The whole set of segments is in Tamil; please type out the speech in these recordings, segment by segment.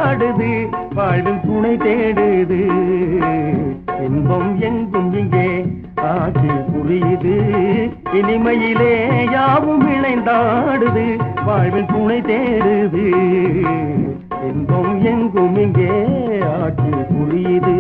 இணைந்தாடுது வாழ்வில் துணை தேடுது இன்பம் எங்கும் இங்கே ஆட்சி புரியுது இனிமையிலே யாவும் இணைந்தாடுது வாழ்வில் துணை தேடுது இன்பம் எங்கும் இங்கே ஆட்சி புரியுது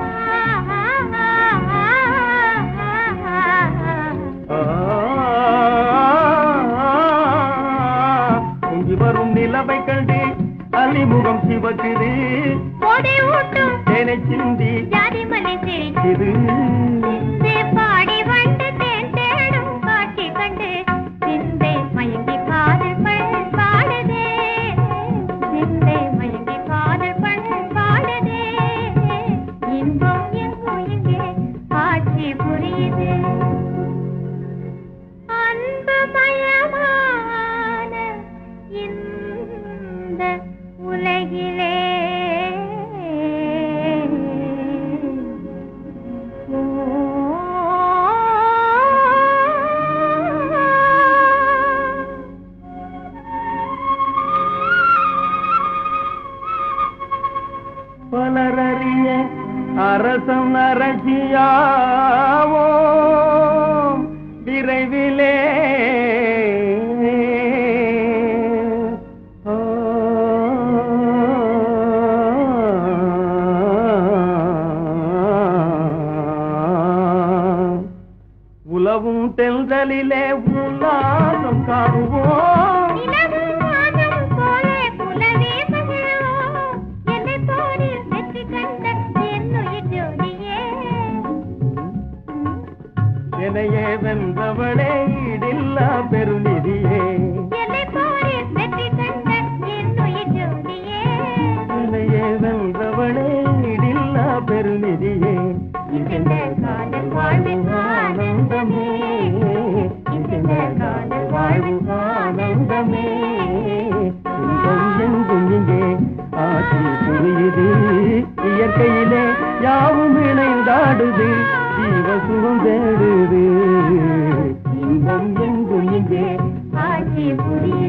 பொங்கி வரும் நிலவை கண்டு அலிமுகம் சிவக்குது கோடை ஊட்டும் தேனை சிந்தி ஜாதி மலை சிரிக்குது இது பாடி வந்து தேன் தேடும் காட்சி கண்டு சிந்தை மயங்கி காதல் பண் பாடுதே சிந்தை மயங்கி காதல் பண் பாடுதே இன்பம் எங்கும் இங்கே ஆட்சி புரியுது அன்பு மயமான இந்த உலகிலே பலரறிய அரசம் அரசியாவோ விரைவிலே ஆ. உலவும் தென்றலிலே உல்லாசம் காணுவோம் நிலவு வானம் போலே புலவே மகிழுவோம். என்னைப் போரில் வெற்றி கண்ட என்னுயிர் ஜோதியே. எனையே வென்றவளே இடில்லா பெருநிதியே என்னைப் போரில் வெற்றி கண்ட என்னுயிர் ஜோதியே. எனையே வென்றவளே இடில்லா பெருநிதியே இந்த காதல் வாழ்வின் ஆனந்தமே. இந்த காதல் வாழ்வின் ஆனந்தமே இன்பம் எங்கும் இங்கே ஆட்சி புரியுது இயற்கையிலே யாவும் இணைந்தாடுது ஜீவ சுகம் தேடுது இன்பம் எங்கும் இங்கே ஆட்சி புரியுது